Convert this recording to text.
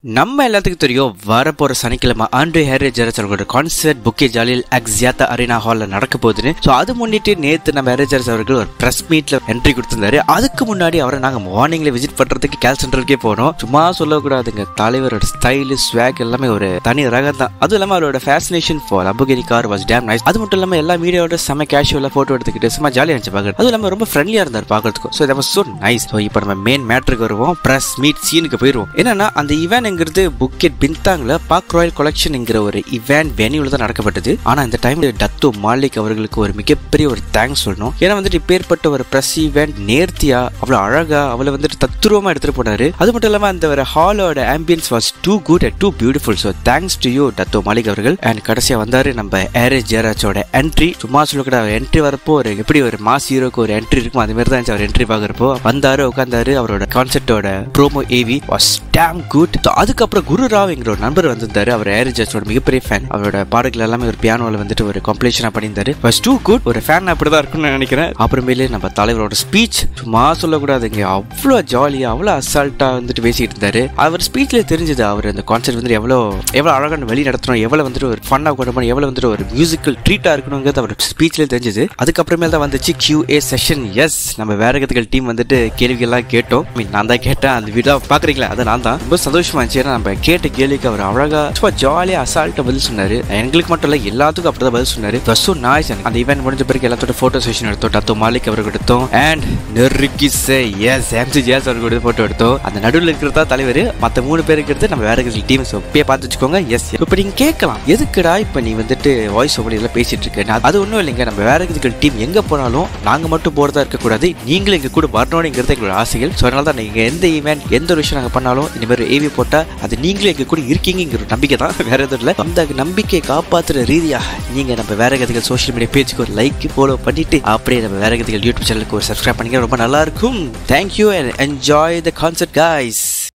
நம்ம எல்லாத்துக்கும் தெரியும் வரப்போற சனிக்கிழமை ஆண்ட்ரே ஹேரி ஜெரஸ் அவர்களோட கான்சர்ட் புக்கே ஜாலியில் எக்ஸியாத்தா அரீனா ஹால்ல நடக்க போகுதுன்னு ஸோ அது முன்னிட்டு நேத்து நம்ம ஹேரி ஜெரஸ் அவர்கள் ஒரு பிரஸ் மீட்ல என்ட்ரி கொடுத்திருந்தாரு அதுக்கு முன்னாடி அவரை நாங்க மார்னிங்ல விசிட் பண்றதுக்கு கேல் சென்டருக்கே போனோம் சும்மா சொல்லக்கூடாதுங்க தலைவரோட ஸ்டைலு ஸ்வாக் எல்லாமே ஒரு தனி ரகம் தான் அதுவும் இல்லாம அவரோட ஃபேசினேஷன் ஃபார் அபுகேரி கார் வாஸ் டேம் நைஸ் அது மட்டும் இல்லாம எல்லா மீடியாவோட செம கேஷுவலா போட்டோ எடுத்துக்கிட்டு சும்மா ஜாலியா இருந்துச்சு பாக்குறது அதுவும் இல்லாம ரொம்ப ஃப்ரெண்ட்லியா இருந்தார் பாக்குறதுக்கும் so that so nice so இப்போ நம்ம மெயின் மேட்ருக்கு வருவோம் பிரஸ் மீட் சீனுக்கு போயிருவோம் என்னன்னா அந்த இவன்ங்கிறது புக்கெட் பின்தாங்ல பாக் ராயல் கொலெக்ஷன்ங்கிற ஒரு இவன் வெனியூல தான் நடக்கப்பட்டது ஆனா இந்த டைம்ல டத்து மாலிக் அவர்களுக்கு ஒரு மிகப்பெரிய ஒரு தேங்க்ஸ் சொல்லணும் ஏன்னா வந்துட்டு இப்பேற்பட்ட ஒரு பிரஸ் ஈவெண்ட் நேர்த்தியா அவ்வளவு அழகா அவளை வந்துட்டு தத்துருவமா எடுத்துட்டு போனாரு அது மட்டும் இல்லாம அந்த ஒரு ஹாலோட ambience was too good and too beautiful so thanks to you Dato Malik அவர்கள் அண்ட் கடைசியா வந்தாரு நம்ம ஏரேஜ் ஜெயராஜோட என்ட்ரி சும்மா சொல்லக்கூடாது என்ட்ரி வரப்போ ஒரு எப்படி ஒரு மாஸ் ஹீரோக்கு ஒரு என்ட்ரி இருக்கும் அது மாதிரி தான் இருந்துச்சு அவர் என்ட்ரி பாக்குறப்போ வந்தாரு உட்காந்தாரு அவரோட கான்செப்டோட promo AV was damn good அதுக்கப்புறம் குரு ராவ்ங்கிற ஒரு நண்பர் வந்திருந்தாரு அவர் ஏரிஜஸோட மிகப்பெரிய ஃபேன் அவரோட பாடல்கள் எல்லாமே ஒரு பியானோல வந்துட்டு ஒரு கம்ப்ளீஷனா பண்ணியிருந்தாரு வாஸ் டூ குட் ஒரு ஃபேன் அப்படிதான் இருக்கும்னு நான் நினைக்கிறேன் அப்புறமேலே நம்ம தலைவரோட ஸ்பீச் சும்மா சொல்லக்கூடாதுங்க அவ்வளோ ஜாலியா அவ்வளோ அசால்ட்டா வந்துட்டு பேசிட்டு இருந்தாரு அவர் ஸ்பீச்ல தெரிஞ்சது அவர் அந்த கான்செர்ட் வந்துட்டு எவ்வளோ எவ்வளோ அழகான வெளி நடத்தணும் எவ்வளோ வந்துட்டு ஒரு ஃபன்னா கொண்டு போகணும் எவ்வளோ வந்துட்டு ஒரு மியூசிக்கல் ட்ரீட்டா இருக்கணுங்கிறது அவர் ஸ்பீச்ல தெரிஞ்சது அதுக்கப்புறமேல தான் வந்துச்சு கியூ ஏ செஷன் எஸ் நம்ம வேரகத்துகள் டீம் வந்துட்டு கேள்விகள்லாம் கேட்டோம் I mean, நான் தான் கேட்டேன் அந்த வீடியோ பாக்குறீங்களா அதை நான் தான் ரொம்ப சந்தோஷமா இருந்துச்சு ஏன்னா நம்ம கேட்ட கேள்விக்கு அவர் அழகா சும்மா ஜாலியா அசால்ட்டா பதில் சொன்னாரு எங்களுக்கு மட்டும் இல்ல எல்லாத்துக்கும் அப்படிதான் பதில் சொன்னாரு ஃபர்ஸ்ட் நாய்ஸ் அந்த ஈவெண்ட் முடிஞ்ச பிறகு எல்லாத்தோட போட்டோ செஷன் எடுத்தோம் டத்தோ மாலிக் அவருக்கு எடுத்தோம் அண்ட் நெருக்கி சே எஸ் எம்சி ஜேஸ் அவருக்கு போட்டோ எடுத்தோம் அந்த நடுவில் இருக்கிறதா தலைவர் மத்த மூணு பேருக்கு எடுத்து நம்ம வேற டீம் இப்பயே பார்த்து வச்சுக்கோங்க எஸ் இப்போ நீங்க கேட்கலாம் எதுக்குடா இப்போ நீ வந்துட்டு வாய்ஸ் ஓவர் எல்லாம் பேசிட்டு இருக்க நான் அது ஒன்றும் இல்லைங்க நம்ம வேற டீம் எங்க போனாலும் நாங்க மட்டும் போறதா இருக்கக்கூடாது நீங்களும் எங்க கூட வரணுங்கிறது எங்களோட ஆசைகள் ஸோ அதனால தான் நீங்க எந்த ஈவெண்ட் எந்த ஒரு விஷயம் நாங்க பண்ணாலும் இந்த மாதிரி ஏவி போட்டா அது நீங்களும் எங்க கூட இருக்கீங்கிற ஒரு நம்பிக்கை தான் வேற எதுவும் இல்லை அந்த நம்பிக்கையை காப்பாத்துற ரீதியா நீங்க நம்ம வேற கதைகள் சோஷியல் மீடியா பேஜுக்கு ஒரு லைக் ஃபாலோ பண்ணிட்டு அப்படியே நம்ம வேற கதைகள் யூடியூப் சேனலுக்கு ஒரு சப்ஸ்கிரைப் பண்ணிக்க ரொம்ப நல்லா இருக்கும் thank you and enjoy the concert guys